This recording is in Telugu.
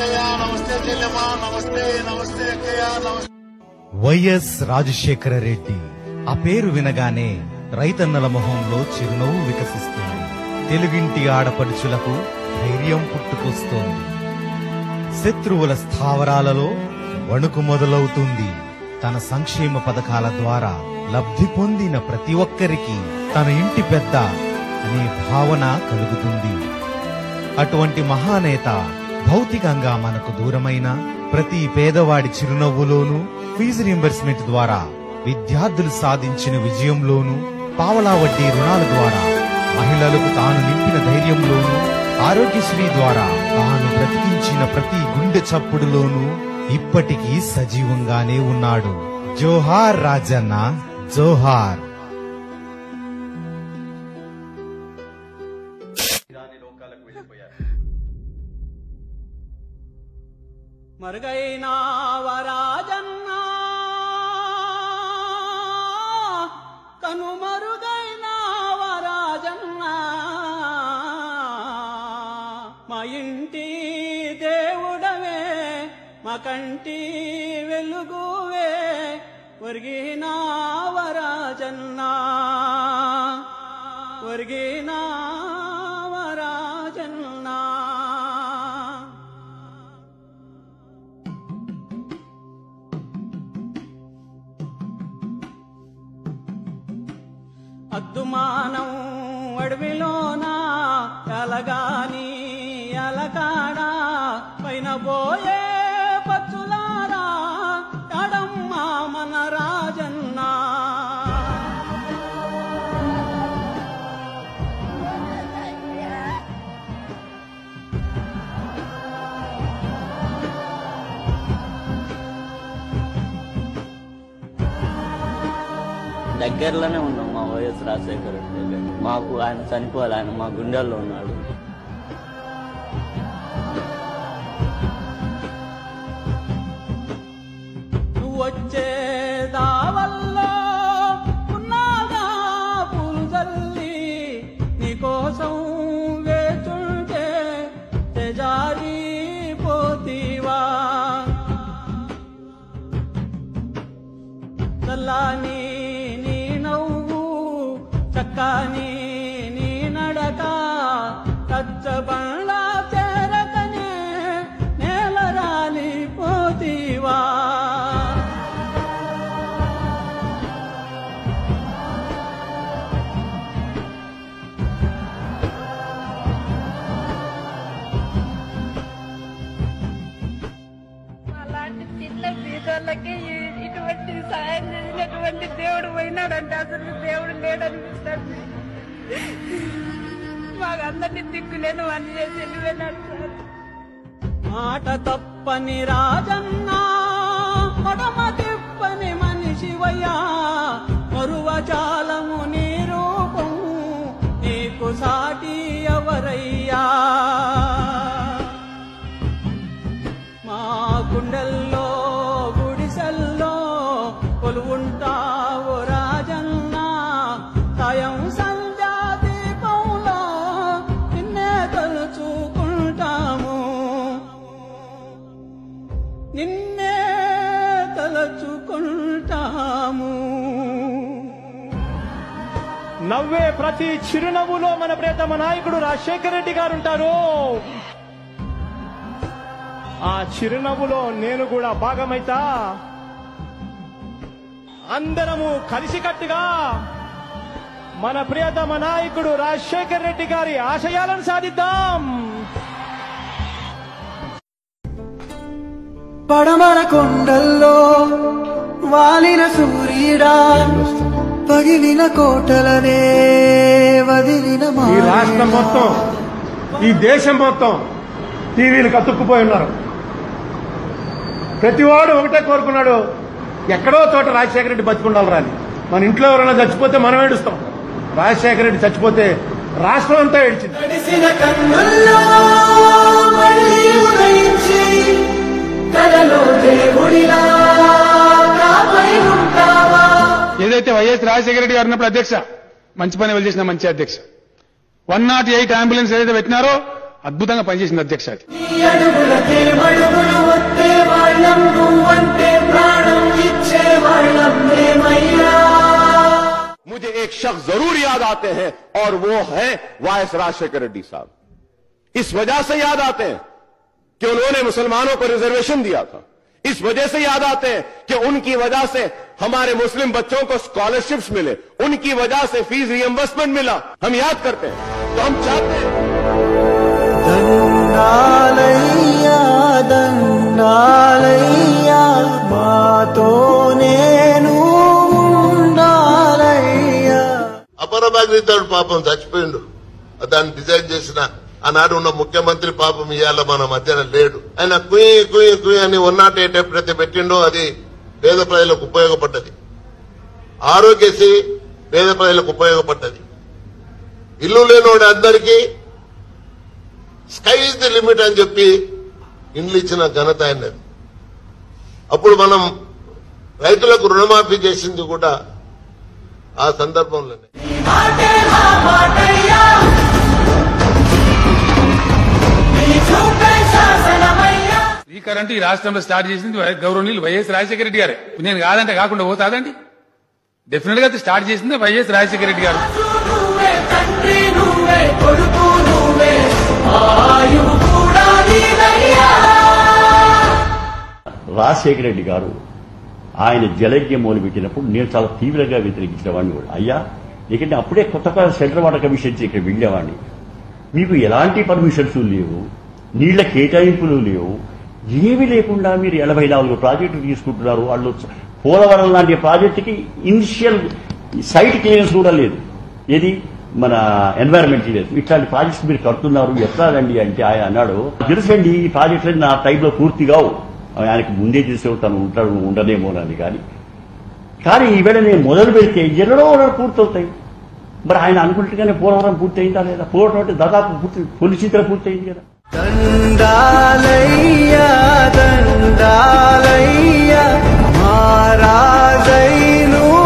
అక్కయ్య నమస్తే చెల్లెమ్మా నమస్తే నమస్తే అక్కయ్య నమస్తే వైఎస్ రాజశేఖర రెడ్డి ఆ పేరు వినగానే రైతన్నల మొహంలో చిరునవ్వు వికసిస్తుంది తెలుగింటి ఆడపడుచులకు ధైర్యం పుట్టుకొస్తోంది శత్రువుల స్థావరాలలో వణుకు మొదలవుతుంది తన సంక్షేమ పథకాల ద్వారా లబ్ధి పొందిన ప్రతి ఒక్కరికి తన ఇంటి పెద్ద అనే భావన కలుగుతుంది అటువంటి మహానేత భౌతికంగా మనకు దూరమైన ప్రతి పేదవాడి చిరునవ్వులోనూ ఫీజు రింబర్స్మెంట్ ద్వారా విద్యార్థులు సాధించిన విజయంలోనూ పావలా వడ్డీ రుణాల ద్వారా మహిళలకు తాను నింపిన ధైర్యంలోనూ ఆరోగ్యశ్రీ ద్వారా తాను బ్రతికించిన ప్రతి గుండె చప్పుడులోనూ ఇప్పటికీ సజీవంగానే ఉన్నాడు జోహార్ రాజన్న జోహార్ మరుగైనా వరాజన్నా కనుమరుగైన వరాజన్నా మా ఇంటి దేవుడవే మా కంటి వెలుగువే ఒరిగిన వరాజన్నా ఒరిగిన వరాజన్నా అద్దుమానం అడవిలోన ఎలగాని ఎలకాడా పైన పోయే పచ్చులారా ఎడమ్మా మన రాజన్నా దగ్గరలోనే ఉన్నాం మా వైఎస్ రాజశేఖర్ రెడ్డి దగ్గర మాకు ఆయన చనిపోవాలి ఆయన మా గుండెల్లో ఉన్నాడు నువ్వు వచ్చే దావల్లో ఉన్నాగా పూలు చల్లి నీకోసం వేచుంటే తెజారి పోతీవా చల్లాని నీ నవ్వు చక్కని నీ నడక కచ్చబండా చేరకనే నేల రాలిపోతీవా అలాంటి చిన్న బీదోళ్ళకి ఈ- ఇటువంటి సాయం చేసినటువంటి దేవుడు పోయినాడంటే అసలు దేవుడు లేడనిపిస్తుంది మాకు అందరినీ దిక్కులేను అని చేసి వెళ్ళిపోయినాడు సార్ మాట తప్పని రాజన్నా పడమ తిప్పని మనిషివయ్యా మరువచాలము నీ రూపం నీకు సాటి ఎవరయ్యా మా గుండెల్లో గుడిసెల్లో కొలువుంటావు రాజన్నా సాయం సంధ్యా దీపంలో నిన్నే తలుచుకుంటాము నిన్నే తలచుకుంటాము నవ్వే ప్రతి చిరునవ్వులో మన ప్రియతమ నాయకుడు రాజశేఖర రెడ్డి గారు ఉంటారు ఆ చిరునవ్వులో నేను కూడా భాగమైతా అందరము కలిసికట్టుగా మన ప్రియతమ నాయకుడు రాజశేఖర రెడ్డి గారి ఆశయాలను సాధిద్దాం పడమర కొండల్లో వాలిన సూర్యుడా పగిలిన కోటలనే వదిలిన ఈ రాష్ట్రం మొత్తం ఈ దేశం మొత్తం టీవీలు కతుక్కుపోయి ఉన్నారు ప్రతివాడు ఒకటే కోరుకున్నాడు ఎక్కడో చోట రాజశేఖర రెడ్డి బతికుండాలి రాని మన ఇంట్లో ఎవరైనా చచ్చిపోతే మనం ఏడుస్తాం రాజశేఖర రెడ్డి చచ్చిపోతే రాష్ట్రం అంతా ఏడ్చింది తడిసిన కన్నుల్లో మళ్ళీ ఉదయించి కలలో దేవుడిలా కాపై ఉంటావా ఏదైతే వైఎస్ రాజశేఖర రెడ్డి గారు ఉన్నప్పుడు అధ్యక్ష మంచి పని వాళ్ళు చేసిన మంచి అధ్యక్ష వన్ నాట్ ఎయిట్ అంబులెన్స్ ఏదైతే పెట్టినారో అద్భుతంగా పనిచేసింది అధ్యక్ష అది నీ అడుగులకే మడుగులు వస్తే వాళ్ళం నువ్వంటే ప్రాణం ఇచ్చే వాళ్ళం మేమయ్యా मुझे एक शख्स जरूर याद आते हैं और वो है वायस राजशेखर रेड्डी साहब इस वजह से याद आते हैं कि उन्होंने मुसलमानों को रिजर्वेशन दिया था इस वजह से याद आते हैं कि उनकी वजह से हमारे मुस्लिम बच्चों को स्कॉलरशिप्स मिले उनकी वजह से फीस रियम्बर्समेंट मिला हम याद करते हैं तो हम चाहते हैं దండాలయ్యా దండాలయ్యా మాతో నేను ఉండాలయ్యా అపరభాగ్యతడు పాపం చచ్చిపోయిండు దాన్ని డిజైన్ చేసిన ఆనాడు ఉన్న ముఖ్యమంత్రి పాపం ఇవాళ మన మధ్యన లేడు ఆయన కుయ్యి కుయ్యి కుయ్యి అని వన్ నాట్ ఎయిట్ ఎప్పుడైతే పెట్టిండో అది పేద ప్రజలకు ఉపయోగపడ్డది ఆరోగ్యశ్రీ పేద ప్రజలకు ఉపయోగపడ్డది ఇల్లు లేనోడు అందరికీ స్కై ఇస్ ది లిమిట్ అని చెప్పి ఇండ్లు ఇచ్చిన ఘనత ఆయనది అప్పుడు మనం రైతులకు రుణమాఫీ చేసింది కూడా ఆ సందర్భంలోనే మాటే మా మాటయ్యా నీ చూపే శాసనమయ్యా ఈ కరెంట్ ఈ రాష్ట్రంలో స్టార్ట్ చేసింది వై- గౌరవనీయులు వైఎస్ రాజశేఖర రెడ్డి గారే నేను కాదంటే కాకుండా పోతాదండి డెఫినెట్ గా అది స్టార్ట్ చేసింది వైఎస్ రాజశేఖర రెడ్డి గారు నువ్వే తండ్రి నువ్వే కొడుకు నువ్వే ఆయువు కూడా నీదయ్యా రాజశేఖర రెడ్డి గారు ఆయన జలజ్ఞం మొదలుపెట్టినప్పుడు నేను చాలా తీవ్రంగా వ్యతిరేకించిన వాడిని కూడా అయ్యా ఎందుకంటే అప్పుడే కొత్తగా సెంట్రల్ వాటర్ కమిషన్ ఇక్కడ వెళ్ళేవాడిని మీకు ఎలాంటి పర్మిషన్స్ లేవు నీళ్ల కేటాయింపులు లేవు ఏమీ లేకుండా మీరు ఎనభై నాలుగు ప్రాజెక్టులు తీసుకుంటున్నారు వాళ్ళు పోలవరం లాంటి ప్రాజెక్టుకి ఇనిషియల్ సైట్ క్లియరెన్స్ కూడా లేదు ఏది మన ఎన్వైరన్మెంట్ లేదు ఇట్లాంటి ప్రాజెక్ట్స్ మీరు కడుతున్నారు ఎట్లా రండి అంటే ఆయన అన్నాడు తెలుసండి ఈ ప్రాజెక్టులు నా టైంలో పూర్తి కావు ఆయనకు ముందే తెలిసే తను ఉంటాడు ఉండనేమోనని కానీ కానీ ఈవేళ నేను మొదలు పెడితే ఎన్నడో ఒకనాడు పూర్తవుతాయి మరి ఆయన అనుకుంటుగానే పోలవరం పూర్తయిందా లేదా పోవడం అంటే దాదాపు పూర్తి పొలిచిత్ర పూర్తయింది కదా దండాలయ్యా దండాలయ్యా మహారాజైను